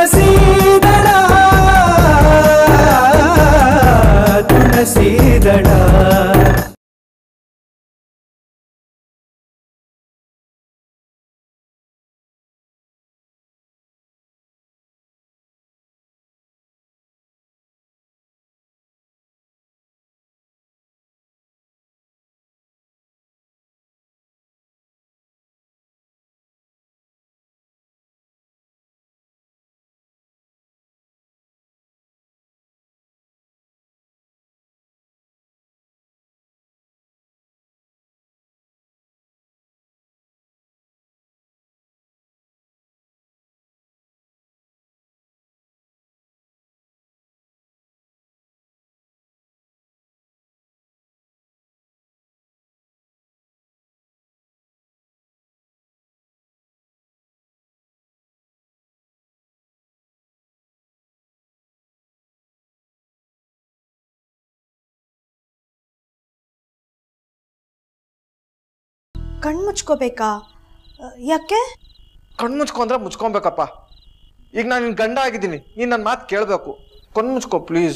ತುಳಸಿ ದಳ ತುಳಸಿ ದಳ ಕಣ್ಣು ಮುಚ್ಕೋಬೇಕಾ ಅ, ಯಾಕೆ ಕಣ್ಣು ಮುಚ್ಕೊಂಡ್ರೆ ಮುಚ್ಕೊಬೇಕಪ್ಪ ಈಗ ನಾನು ನಿನ್ ಗಂಡ ಆಗಿದ್ದೀನಿ ನೀನ್ ನನ್ನ ಮಾತು ಕೇಳಬೇಕು ಕಣ್ಣು ಮುಚ್ಕೋ ಪ್ಲೀಸ್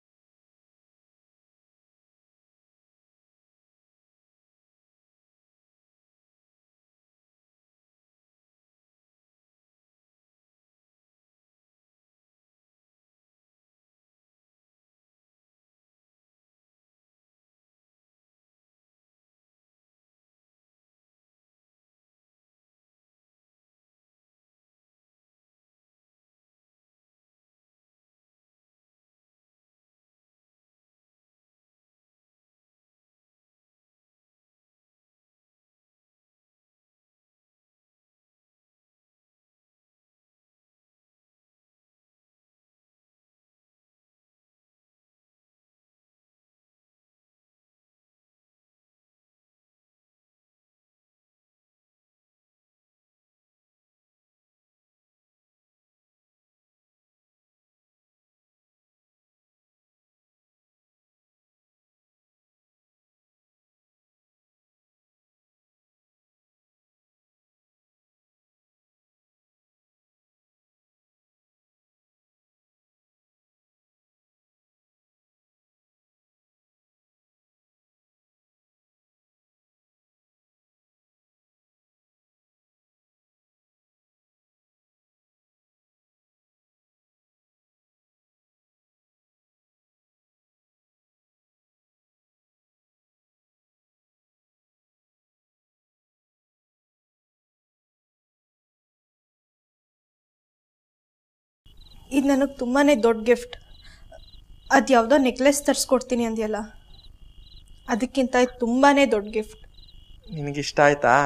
ಇದು ನನಗೆ ತುಂಬಾ ದೊಡ್ಡ ಗಿಫ್ಟ್ ಅದು ಯಾವುದೋ ನೆಕ್ಲೆಸ್ ತರಿಸ್ಕೊಡ್ತೀನಿ ಅಂದ್ಯಲ್ಲ ಅದಕ್ಕಿಂತ ಇದು ತುಂಬಾ ದೊಡ್ಡ ಗಿಫ್ಟ್ ನಿನಗಿಷ್ಟ ಆಯ್ತಾ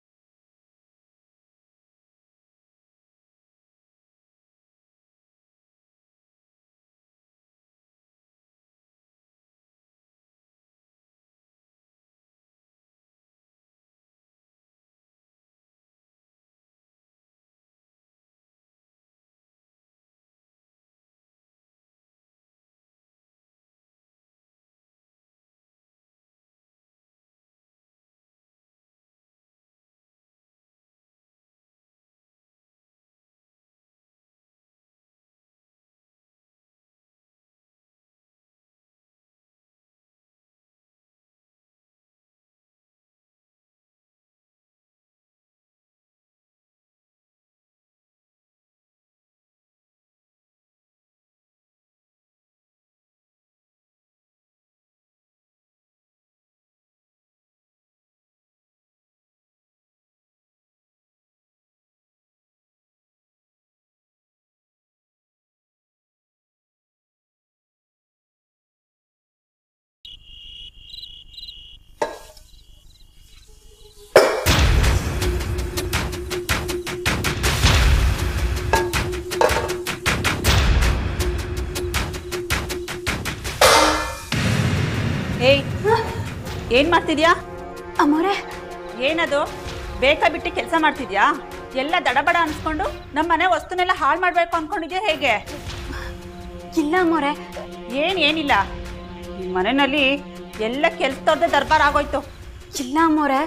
ಏಯ್ ಏನ್ ಮಾಡ್ತಿದ್ಯಾ ಅಮ್ಮೋರೆ ಏನದು ಬೇಕಾ ಬಿಟ್ಟು ಕೆಲಸ ಮಾಡ್ತಿದ್ಯಾ ಎಲ್ಲ ದಡಬಡ ಅನ್ಸ್ಕೊಂಡು ನಮ್ಮ ಮನೆ ವಸ್ತುನೆಲ್ಲ ಹಾಳು ಮಾಡ್ಬೇಕು ಅನ್ಕೊಂಡಿದ್ಯಾ ಹೇಗೆ ಇಲ್ಲ ಅಮ್ಮೋರೆ ಏನ್ ಏನಿಲ್ಲ ಈ ಮನೆಯಲ್ಲಿ ಎಲ್ಲ ಕೆಲ್ಸದವ್ರದ್ದೇ ದರ್ಬಾರ್ ಆಗೋಯ್ತು ಇಲ್ಲ ಅಮ್ಮೋರೆ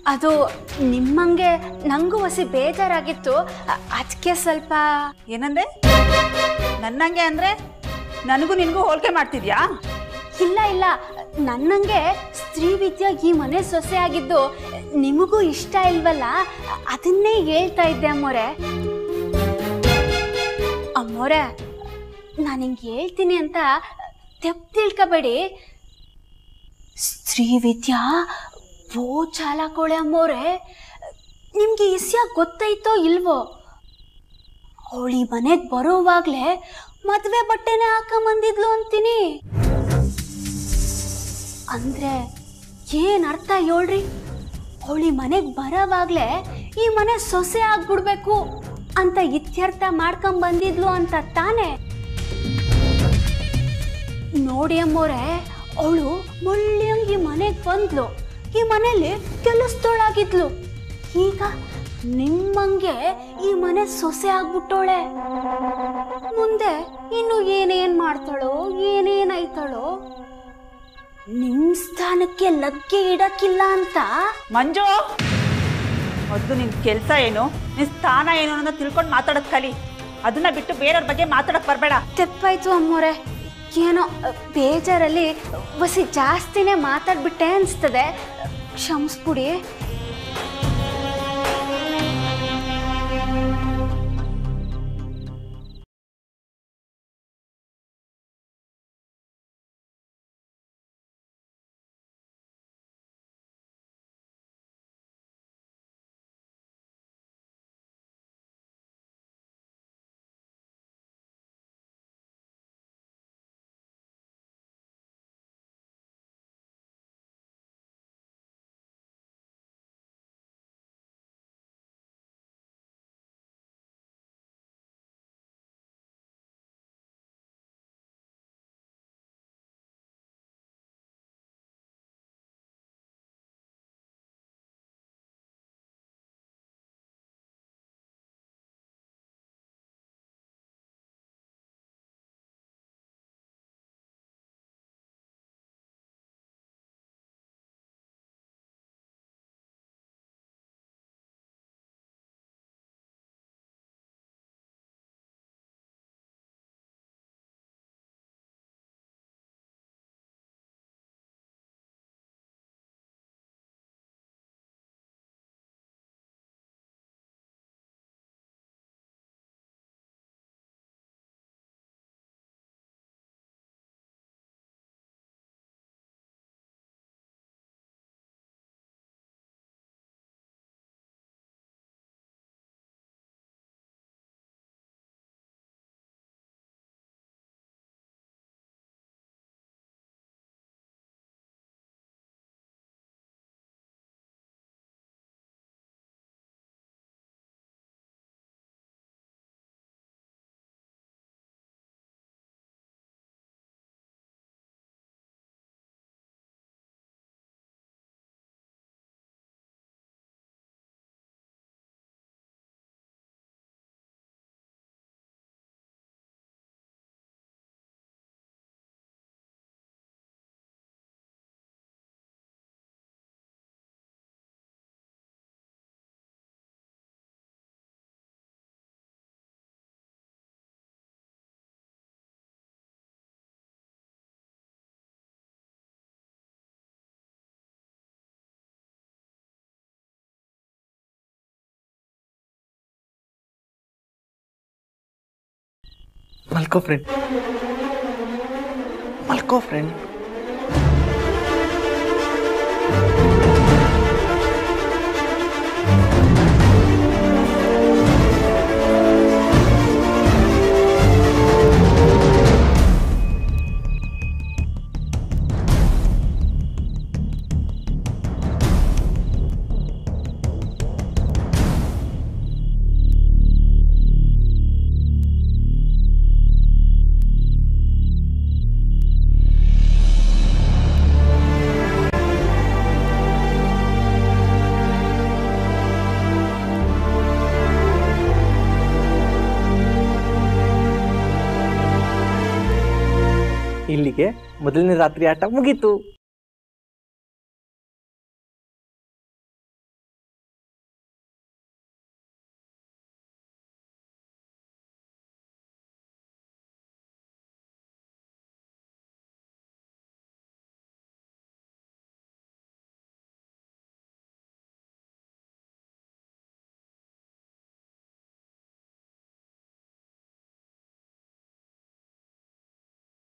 ಅದು ನಿಮ್ಮಂಗೆ ನಂಗೂ ಹೊಸಿ ಬೇಜಾರಾಗಿತ್ತು ಅದಕ್ಕೆ ಸ್ವಲ್ಪ ಏನಂದೆ ನನ್ನಂಗೆ ಅಂದ್ರೆ ನನಗೂ ನಿನಗೂ ಹೋಲಿಕೆ ಮಾಡ್ತಿದ್ಯಾ ಇಲ್ಲ ಇಲ್ಲ ನನ್ನಂಗೆ ಸ್ತ್ರೀ ವಿದ್ಯಾ ಈ ಮನೆ ಸೊಸೆ ಆಗಿದ್ದು ನಿಮಗೂ ಇಷ್ಟ ಇಲ್ವಲ್ಲ ಅದನ್ನೇ ಹೇಳ್ತಾ ಇದ್ದೆ ಅಮ್ಮೋರೆ ಅಮ್ಮೋರೆ ನಾನು ಹಿಂಗೆ ಹೇಳ್ತೀನಿ ಅಂತ ತೆಪ್ ತಿಳ್ಕೊಬೇಡಿ ಸ್ತ್ರೀ ವಿದ್ಯಾ ಬೋ ಚಾಲಕೋಳೆ ಅಮ್ಮೋರೆ ನಿಮ್ಗೆ ಇಸ್ಯ ಗೊತ್ತೈತೋ ಇಲ್ವೋ ಅವಳಿ ಮನೆಗೆ ಬರೋವಾಗ್ಲೇ ಮದ್ವೆ ಬಟ್ಟೆನೆ ಹಾಕೊಂಬಂದಿದ್ಲು ಅಂತೀನಿ ಅಂದ್ರೆ ಏನ್ ಅರ್ಥ ಹೇಳ್ರಿ ಅವಳಿ ಮನೆಗೆ ಬರೋವಾಗ್ಲೇ ಈ ಮನೆ ಸೊಸೆ ಆಗ್ಬಿಡ್ಬೇಕು ಅಂತ ಇತ್ಯರ್ಥ ಮಾಡ್ಕೊಂಡ್ ಬಂದಿದ್ಲು ಅಂತ ತಾನೇ ನೋಡಿ ಅಮ್ಮೋರೆ ಅವಳು ಮುಳ್ಳಿಯಂಗ್ ಈ ಮನೆಗೆ ಬಂದ್ಲು ಈ ಮನೇಲಿ ಕೆಲಸದೋಳಾಗಿದ್ಲು ಈಗ ನಿಮ್ಮಂಗೆ ಈ ಮನೆ ಸೊಸೆ ಆಗ್ಬಿಟ್ಟೋಳೆ ಮುಂದೆ ಇನ್ನು ಏನೇನ್ ಮಾಡ್ತಾಳೋ ಏನೇನ್ ಆಯ್ತಾಳೋ ನಿಮ್ ಸ್ಥಾನಕ್ಕೆ ಲಗ್ಗೆ ಇಡಕ್ಕಿಲ್ಲ ಅಂತ ಮಂಜು ಮೊದಲು ನಿನ್ ಕೆಲಸ ಏನು ನಿನ್ ಸ್ಥಾನ ಏನು ಅನ್ನೋದನ್ನ ತಿಳ್ಕೊಂಡು ಮಾತಾಡೋದ್ ಕಲಿ ಅದನ್ನ ಬಿಟ್ಟು ಬೇರೆಯವ್ರ ಬಗ್ಗೆ ಮಾತಾಡಕ್ ಬರಬೇಡ ತೆಪ್ಪಾಯ್ತು ಅಮ್ಮೋರೆ ಏನೋ ಅ, ಬೇಜಾರಲ್ಲಿ ಬಸಿ ಜಾಸ್ತಿನೇ ಮಾತಾಡ್ಬಿಟ್ಟೆ ಅನ್ಸ್ತದೆ ಕ್ಷಮಿಸ್ಬಿಡಿ ಮಲ್ಕೋ ಫ್ರೆಂಡ್ ಮಲ್ಕೋ ಫ್ರೆಂಡ್ ಇಲ್ಲಿಗೆ ಮೊದಲನೇ ರಾತ್ರಿ ಆಟ ಮುಗೀತು